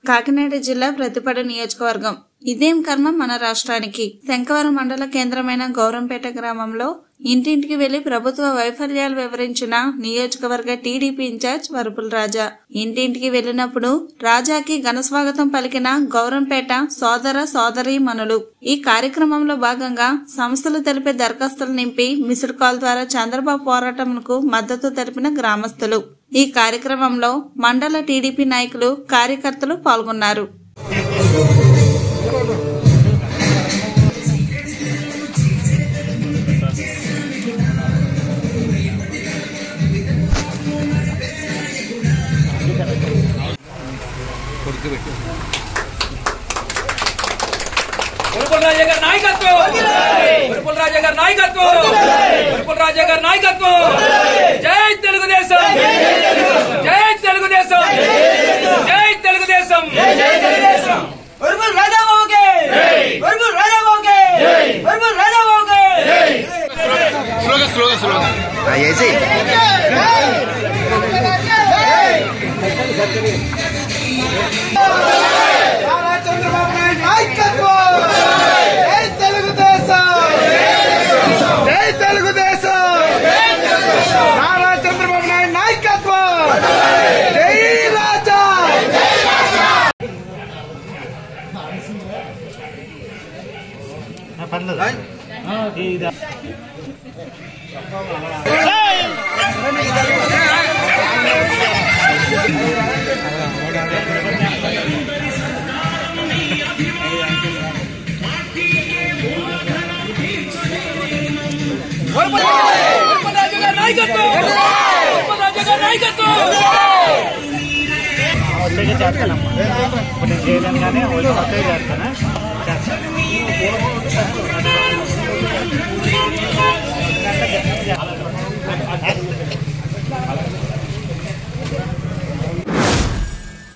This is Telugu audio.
కాకినాడ జిల్లా ప్రతిపాడు నియోజకవర్గం ఇదేం కర్మ మన రాష్ట్రానికి శంకవరం మండల కేంద్రమైన గౌరంపేట గ్రామంలో ఇంటింటికి వెళ్లి ప్రభుత్వ వైఫల్యాలు వివరించిన నియోజకవర్గ టీడీపీ ఇన్ఛార్జ్ వరపుల రాజా ఇంటింటికి వెళ్లినప్పుడు రాజాకి ఘనస్వాగతం పలికిన గౌరంపేట సోదర సోదరీ మనులు ఈ కార్యక్రమంలో భాగంగా సంస్థలు తెలిపే దరఖాస్తులు నింపి మిస్డ్ కాల్ ద్వారా చంద్రబాబు పోరాటంకు మద్దతు తెలిపిన గ్రామస్తులు ఈ కార్యక్రమంలో మండల టీడీపీ నాయకులు కార్యకర్తలు పాల్గొన్నారు వరుపుల రాజా గారి నాయకత్వం వరుపుల రాజా గారి నాయకత్వం వరుపుల రాజా గారి నాయకత్వం జై తెలుగుదేశం జై తెలుగుదేశం జై తెలుగుదేశం వరుపుల్ రాజాబాబుకి వరుపుల్ రాజాబాబుకి వరుపుల్ రాజాబాబుకి వేసి నారా చంద్రబాబు నాయుడు నాయకత్వం జై తెలుగుదేశం జై తెలుగుదేశం నారా చంద్రబాబు నాయుడు నాయకత్వం జై రాజా వరుపుల వరుపుల రాజా గారి నాయకత్వం వరుపుల రాజా గారి నాయకత్వం వచ్చేగా చేస్తానమ్మా ఇప్పుడు నేను చేయలేను కానీ వచ్చే చేస్తాను చేస్తాను